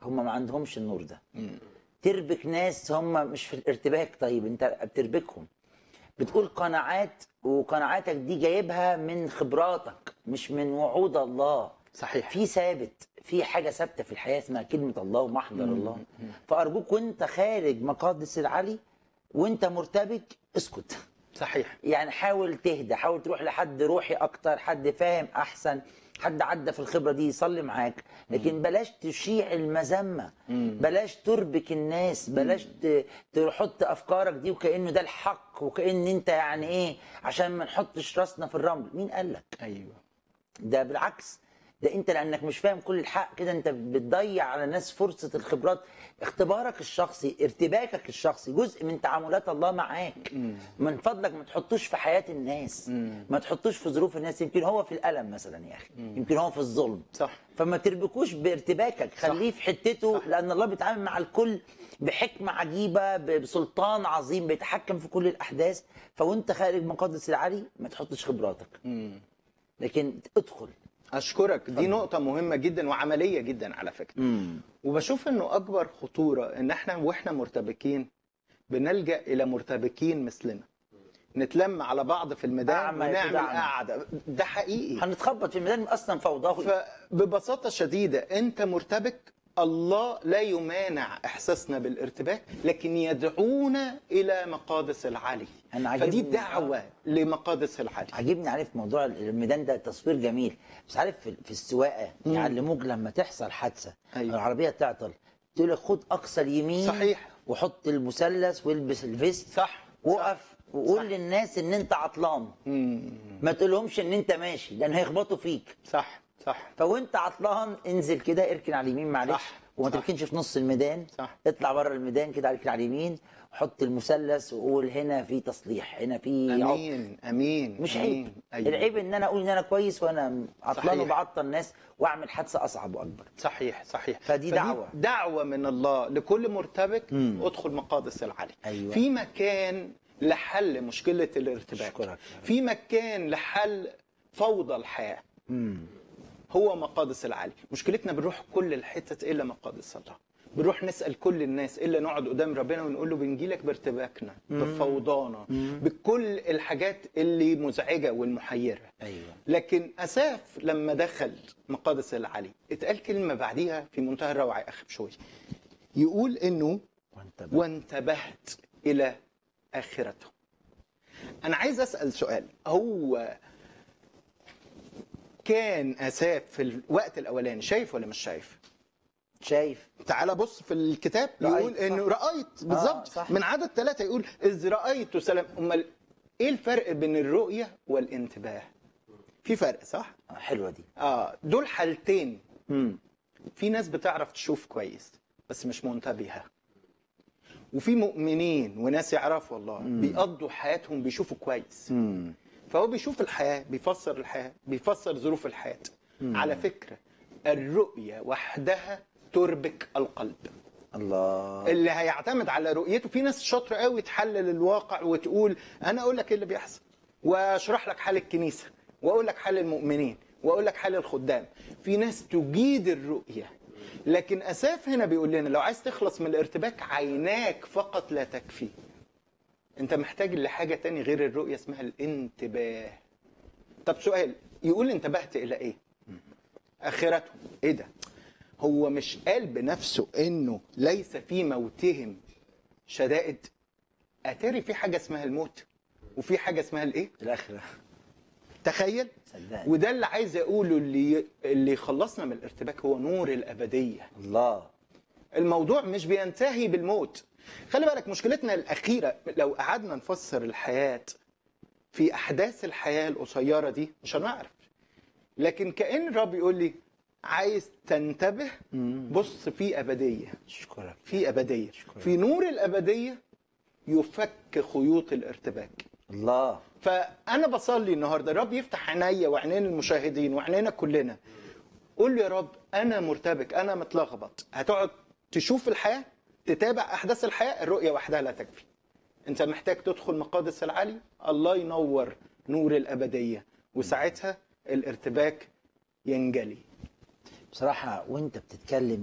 هم ما عندهمش النور ده تربك ناس هم مش في الارتباك طيب انت بتربكهم بتقول قناعات وقناعاتك دي جايبها من خبراتك مش من وعود الله صحيح في ثابت في حاجه ثابته في الحياه اسمها كلمه الله ومحضر الله فارجوك وانت خارج مقادس العلي وانت مرتبك اسكت صحيح يعني حاول تهدى حاول تروح لحد روحي اكتر حد فاهم احسن حد عدى في الخبره دي يصلي معاك لكن بلاش تشيع المذمه بلاش تربك الناس بلاش ت- تحط افكارك دي وكانه ده الحق وكان انت يعني ايه عشان ما نحطش راسنا في الرمل مين قال لك ايوه ده بالعكس ده انت لانك مش فاهم كل الحق كده انت بتضيع على الناس فرصه الخبرات اختبارك الشخصي ارتباكك الشخصي جزء من تعاملات الله معاك من فضلك ما تحطوش في حياه الناس ما تحطوش في ظروف الناس يمكن هو في الالم مثلا يا اخي يمكن هو في الظلم صح فما تربكوش بارتباكك خليه في حتته لان الله بيتعامل مع الكل بحكمه عجيبه ب- بسلطان عظيم بيتحكم في كل الاحداث فوانت خارج مقدس العلي ما تحطش خبراتك لكن ادخل اشكرك دي نقطه مهمه جدا وعمليه جدا على فكره وبشوف انه اكبر خطوره ان احنا واحنا مرتبكين بنلجا الى مرتبكين مثلنا نتلم على بعض في الميدان أعمى يقود ونعمل أعمى. قعده ده حقيقي هنتخبط في الميدان اصلا فوضوي فببساطه شديده انت مرتبك الله لا يمانع احساسنا بالارتباك لكن يدعونا الى مقادس العلي أنا عاجبني- فدي دعوه لمقادس العلي عاجبني عارف موضوع الميدان ده تصوير جميل بس عارف في, في السواقه يعلموك لما تحصل حادثه أيوة. العربيه تعطل تقول لك خد اقصى اليمين صحيح. وحط المثلث والبس الفيست صح وقف وقول صح. للناس ان انت عطلان مم. ما تقولهمش ان انت ماشي لان هيخبطوا فيك صح صح فوانت عطلان انزل كده اركن على اليمين معلش صح، وما صح. تركنش في نص الميدان صح. اطلع بره الميدان كده اركن على اليمين حط المثلث وقول هنا في تصليح هنا في عطل امين امين مش أمين. عيب أيوة. العيب ان انا اقول ان انا كويس وانا عطلان صحيح. وبعطل ناس واعمل حادثه اصعب واكبر صحيح صحيح فدي دعوة. دعوه من الله لكل مرتبك ادخل مقادس العلي أيوة. في مكان لحل مشكله الارتباك أشكرك. في مكان لحل فوضى الحياه هو مقادس العلي مشكلتنا بنروح كل الحتت الا مقادس الله بنروح نسال كل الناس الا نقعد قدام ربنا ونقول له بنجيلك بارتباكنا بفوضانا بكل الحاجات اللي مزعجه والمحيره ايوه لكن اساف لما دخل مقادس العلي اتقال كلمه بعديها في منتهى الروعه يا اخي بشوي يقول انه وانت بقى. وانتبهت الى اخرته انا عايز اسال سؤال هو كان اساف في الوقت الاولاني شايف ولا مش شايف شايف تعال بص في الكتاب رأيت، يقول انه صح. رايت بالظبط صح. من عدد ثلاثه يقول اذ رايت سلام امال ايه الفرق بين الرؤيه والانتباه في فرق صح حلوه دي اه دول حالتين امم في ناس بتعرف تشوف كويس بس مش منتبهه وفي مؤمنين وناس يعرفوا الله بيقضوا حياتهم بيشوفوا كويس فهو بيشوف الحياه بيفسر الحياه بيفسر ظروف الحياه على فكره الرؤيه وحدها تربك القلب الله اللي هيعتمد على رؤيته في ناس شاطره قوي تحلل الواقع وتقول انا اقول لك ايه اللي بيحصل واشرح لك حال الكنيسه واقول لك حال المؤمنين واقول لك حال الخدام في ناس تجيد الرؤيه لكن اساف هنا بيقول لنا لو عايز تخلص من الارتباك عيناك فقط لا تكفي انت محتاج لحاجه تاني غير الرؤيه اسمها الانتباه طب سؤال يقول انتبهت الى ايه اخرته ايه ده هو مش قال بنفسه انه ليس في موتهم شدائد اتاري في حاجه اسمها الموت وفي حاجه اسمها الايه الاخره تخيل صدقني وده اللي عايز اقوله اللي اللي يخلصنا من الارتباك هو نور الابديه الله الموضوع مش بينتهي بالموت خلي بالك مشكلتنا الاخيره لو قعدنا نفسر الحياه في احداث الحياه القصيره دي مش هنعرف لكن كان الرب يقول لي عايز تنتبه بص في ابديه اشكرك في ابديه في نور الابديه يفك خيوط الارتباك الله فانا بصلي النهارده الرب يفتح عينيا وعينين المشاهدين وعينينا كلنا قول له يا رب انا مرتبك انا متلخبط هتقعد تشوف الحياه تتابع احداث الحياه الرؤيه وحدها لا تكفي انت محتاج تدخل مقادس العلي الله ينور نور الابديه وساعتها الارتباك ينجلي بصراحه وانت بتتكلم